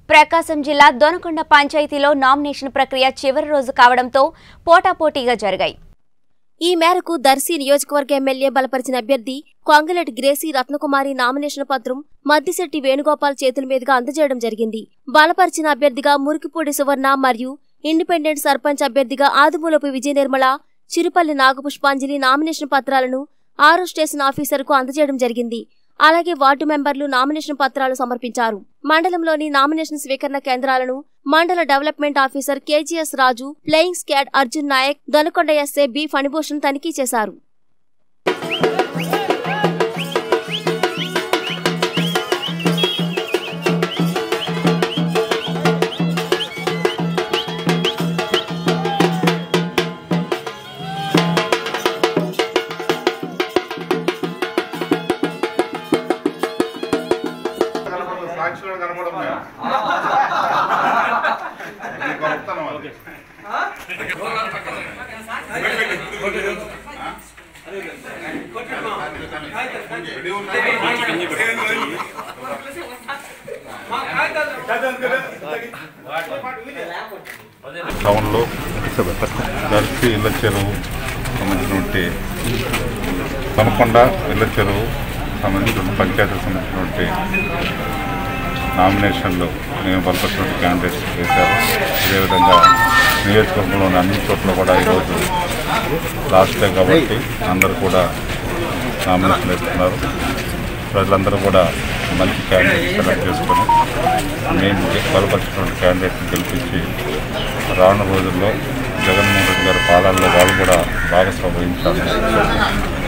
ప్రకాశం జిల్లా దొనకొండ పంచాయతీలో నామినేషన్ ప్రక్రియ చివరి రోజు కావడంతో పోటాపోటీగా జరిగాయి ఈ మేరకు దర్శి నియోజకవర్గ ఎమ్మెల్యే బలపరిచిన అభ్యర్థి కొంగలెటి గ్రేసీ రత్నకుమారి నామినేషన్ పత్రం మద్దిశెట్టి వేణుగోపాల్ చేతుల మీదుగా అందజేయడం జరిగింది బలపరిచిన అభ్యర్థిగా మురికిపూడి సువర్ణ మరియు ఇండిపెండెంట్ సర్పంచ్ అభ్యర్థిగా ఆదిమూలపు విజయ నిర్మల చిరుపల్లి నాగపుష్పాంజలి నామినేషన్ పత్రాలను ఆరో స్టేషన్ ఆఫీసర్కు అందజేయడం జరిగింది అలాగే వార్డు మెంబర్లు నామినేషన్ పత్రాలు సమర్పించారు మండలంలోని నామినేషన్ స్వీకరణ కేంద్రాలను మండల development officer KGS Raju playing squad Arjun Nayak Donakonda SA B Phanibhushan తనిఖీ చేశారు కనపడదు సాక్షులు కనపడదు మేము నీకు వస్తాను అది రెడీ ఉన్నాయి టౌన్లో దర్శి ఇళ్ళ చెరువు సంబంధించినటువంటి కొనకొండ ఇళ్ళ చెరువు సంబంధించిన పంచాయతీలకు సంబంధించినటువంటి నామినేషన్లు నేను బలపరిచినటువంటి క్యాండిడేట్స్ వేశారు అదేవిధంగా నియోజకవర్గంలోని అన్ని చోట్ల కూడా ఈరోజు లాస్ట్ డే కాబట్టి అందరూ కూడా నామినేషన్ వేస్తున్నారు ప్రజలందరూ కూడా మంచి క్యాండిడేట్ సెలెక్ట్ చేసుకొని మేము బలపరిచినటువంటి క్యాండిడేట్ని గెలిపించి రానున్న రోజుల్లో జగన్మోహన్ రెడ్డి గారి పాలనలో వాళ్ళు కూడా భాగస్వామ్యం వహించాలని